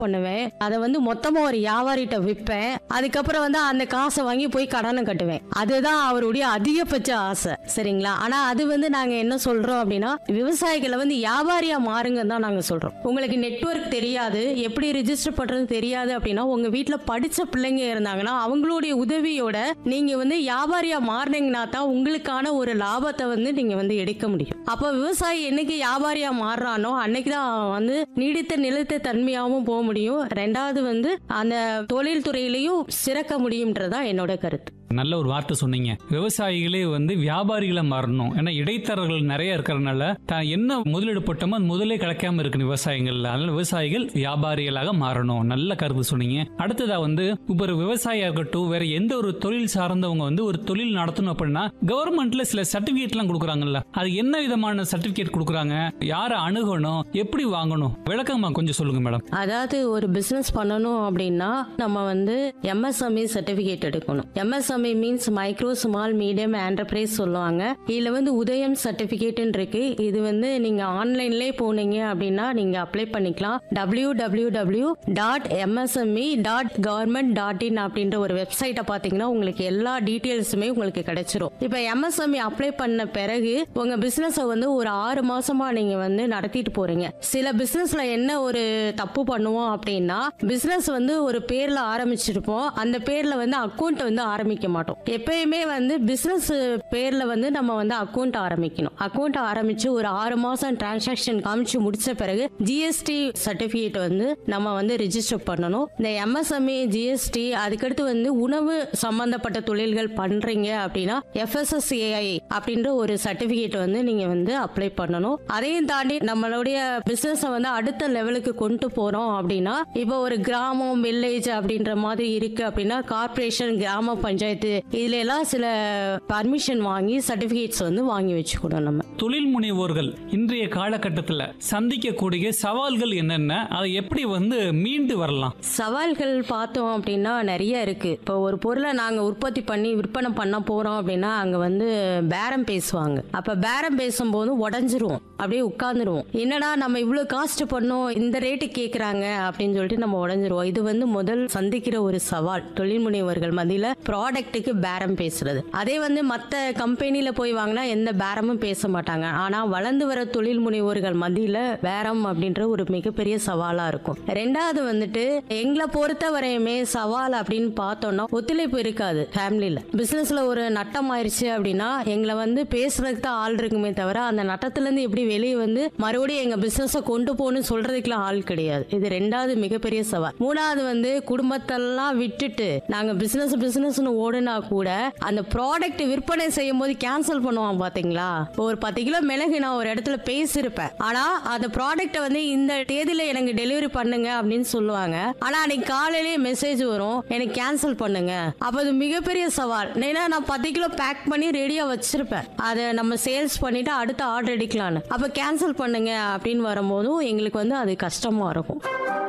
பண்ணுவேன் அதை வந்து மொத்தமா ஒரு வியாபாரிட்ட விற்பேன் அதுக்கப்புறம் வந்து அந்த காசை வாங்கி போய் கடனை கட்டுவேன் அதுதான் அவருடைய அதிகபட்ச ஆசை சரிங்களா ஆனா அது வந்து நாங்க என்ன சொல்றோம் அப்படின்னா விவசாயிகளை வந்து வியாபாரியா மாறுங்கன்னு தான் நாங்க சொல்றோம் உங்களுக்கு நெட்வொர்க் தெரியாது எப்படி ரிஜிஸ்டர் பண்றது தெரியாது அப்படின்னா உங்க வீட்ல படிச்ச பிள்ளைங்க இருந்தாங்கன்னா அவங்களுடைய உதவியோட நீங்க வந்து வியாபாரியா மாறினீங்கன்னா தான் உங்களுக்கான ஒரு லாபத்தை வந்து நீங்க வந்து எடுக்க முடியும் அப்ப விவசாயி என்னைக்கு வியாபாரியா மாறுறானோ அன்னைக்கு தான் அவன் வந்து நீடித்த நிலைத்த தன்மையாகவும் போக முடியும் ரெண்டாவது வந்து அந்த தொழில் துறையிலையும் சிறக்க முடியும்ன்றதுதான் என்னோட கருத்து நல்ல ஒரு வார்த்தை சொன்னீங்க விவசாயிகளே வந்து வியாபாரிகளை மாறணும் ஏன்னா இடைத்தரகர்கள் நிறைய இருக்கிறதுனால தான் என்ன முதலீடு போட்டோமோ அது முதலே கிடைக்காம இருக்கு விவசாயிகள் அதனால விவசாயிகள் வியாபாரிகளாக மாறணும் நல்ல கருத்து சொன்னீங்க அடுத்ததா வந்து இப்போ ஒரு விவசாயியா இருக்கட்டும் வேற எந்த ஒரு தொழில் சார்ந்தவங்க வந்து ஒரு தொழில் நடத்தணும் அப்படின்னா கவர்மெண்ட்ல சில சர்டிபிகேட் எல்லாம் கொடுக்குறாங்கல்ல அது என்ன விதமான சர்டிபிகேட் கொடுக்குறாங்க யாரை அணுகணும் எப்படி வாங்கணும் விளக்கமா கொஞ்சம் சொல்லுங்க மேடம் அதாவது ஒரு பிசினஸ் பண்ணணும் அப்படின்னா நம்ம வந்து எம்எஸ்எம்இ சர்டிபிகேட் எடுக்கணும் MSME means micro small medium enterprise சொல்லுவாங்க இதுல வந்து உதயம் சர்டிபிகேட்னு இருக்கு இது வந்து நீங்க ஆன்லைன்லேயே போனீங்க அப்படின்னா நீங்க அப்ளை பண்ணிக்கலாம் W W W dot MSME dot government dot in அப்படின்ற ஒரு வெப்சைட்டை பார்த்தீங்கன்னா உங்களுக்கு எல்லா டீட்டெயில்ஸுமே உங்களுக்கு கிடைச்சிரும் இப்போ எம்எஸ்எம்இ அப்ளை பண்ண பிறகு உங்க பிசினஸை வந்து ஒரு ஆறு மாசமா நீங்க வந்து நடத்திட்டு போறீங்க சில பிசினஸ்ல என்ன ஒரு தப்பு பண்ணுவோம் அப்படின்னா பிசினஸ் வந்து ஒரு பேர்ல ஆரம்பிச்சிருப்போம் அந்த பேர்ல வந்து அக்கௌண்ட் வந்து ஆரம்பிக்க மாட்டோம் எப்பயுமே வந்து பிசினஸ் பேர்ல வந்து நம்ம வந்து அக்கௌண்ட் ஆரம்பிக்கணும் அக்கௌண்ட் ஆரம்பிச்சு ஒரு ஆறு மாசம் டிரான்சாக்ஷன் காமிச்சு முடிச்ச பிறகு ஜிஎஸ்டி சர்டிபிகேட் வந்து நம்ம வந்து ரிஜிஸ்டர் பண்ணணும் இந்த எம்எஸ்எம்ஏ ஜிஎஸ்டி அதுக்கடுத்து வந்து உணவு சம்பந்தப்பட்ட தொழில்கள் பண்றீங்க அப்படின்னா எஃப்எஸ்எஸ்ஏஐ அப்படின்ற ஒரு சர்டிபிகேட் வந்து நீங்க வந்து அப்ளை பண்ணணும் அதையும் தாண்டி நம்மளுடைய பிசினஸ் வந்து அடுத்த லெவலுக்கு கொண்டு போறோம் அப்படின்னா இப்போ ஒரு கிராமம் வில்லேஜ் அப்படின்ற மாதிரி இருக்கு அப்படின்னா கார்ப்பரேஷன் கிராம பஞ்சாயத்து இதுல எல்லாம் சில பர்மிஷன் வாங்கி சர்டிபிகேட்ஸ் வந்து வாங்கி வச்சுக்கணும் நம்ம தொழில் முனைவோர்கள் இன்றைய காலகட்டத்தில் சந்திக்கக்கூடிய சவால்கள் என்னென்ன அதை எப்படி வந்து மீண்டு வரலாம் சவால்கள் பார்த்தோம் அப்படின்னா நிறைய இருக்கு இப்போ ஒரு பொருளை நாங்க உற்பத்தி பண்ணி விற்பனை பண்ண போறோம் அப்படின்னா அங்க வந்து பேரம் பேசுவாங்க அப்ப பேரம் பேசும்போது உடஞ்சிருவோம் அப்படியே உட்கார்ந்துருவோம் என்னடா நம்ம இவ்வளவு காஸ்ட் பண்ணோம் இந்த ரேட்டு கேக்குறாங்க அப்படின்னு சொல்லிட்டு நம்ம உடஞ்சிருவோம் இது வந்து முதல் சந்திக்கிற ஒரு சவால் தொழில் முனைவர்கள் மத்தியில ப்ராடக்ட்டுக்கு பேரம் பேசுறது அதே வந்து மத்த கம்பெனில போய் வாங்கினா எந்த பேரமும் பேச மாட்டாங்க ஆனா வளர்ந்து வர தொழில் முனைவோர்கள் மத்தியில பேரம் அப்படின்ற ஒரு மிகப்பெரிய சவாலா இருக்கும் ரெண்டாவது வந்துட்டு எங்களை பொறுத்த வரையுமே சவால் அப்படின்னு பார்த்தோம்னா ஒத்துழைப்பு இருக்காது ஃபேமிலியில பிசினஸ்ல ஒரு நட்டம் ஆயிருச்சு அப்படின்னா எங்களை வந்து பேசுறதுக்கு தான் ஆள் இருக்குமே தவிர அந்த நட்டத்துல இருந்து எப்படி வெளியே வந்து மறுபடியும் எங்க பிசினஸ கொண்டு போகணும்னு சொல்றதுக்குலாம் ஆள் கிடையாது இது ரெண்டாவது மிகப்பெரிய சவால் மூணாவது வந்து குடும்பத்தெல்லாம் விட்டுட்டு நாங்க பிசினஸ் பிசினஸ்னு ஓடுனா கூட அந்த ப்ராடக்ட் விற்பனை செய்யும் போது கேன்சல் பண்ணுவான் பாத்தீங்களா இப்போ ஒரு பத்து கிலோ மிளகு நான் ஒரு இடத்துல பேசியிருப்பேன் ஆனா அந்த ப்ராடக்ட்டை வந்து இந்த தேதியில எனக்கு டெலிவரி பண்ணுங்க அப்படின்னு சொல்லுவாங்க ஆனா அன்னைக்கு காலையிலேயே மெசேஜ் வரும் எனக்கு கேன்சல் பண்ணுங்க அப்ப அது மிகப்பெரிய சவால் ஏன்னா நான் பத்து கிலோ பேக் பண்ணி ரெடியா வச்சிருப்பேன் அதை நம்ம சேல்ஸ் பண்ணிட்டு அடுத்த ஆர்டர் எடுக்கலான்னு அப்ப கேன்சல் பண்ணுங்க அப்படின்னு வரும்போதும் எங்களுக்கு வந்து அது கஷ்டமா இருக்கும்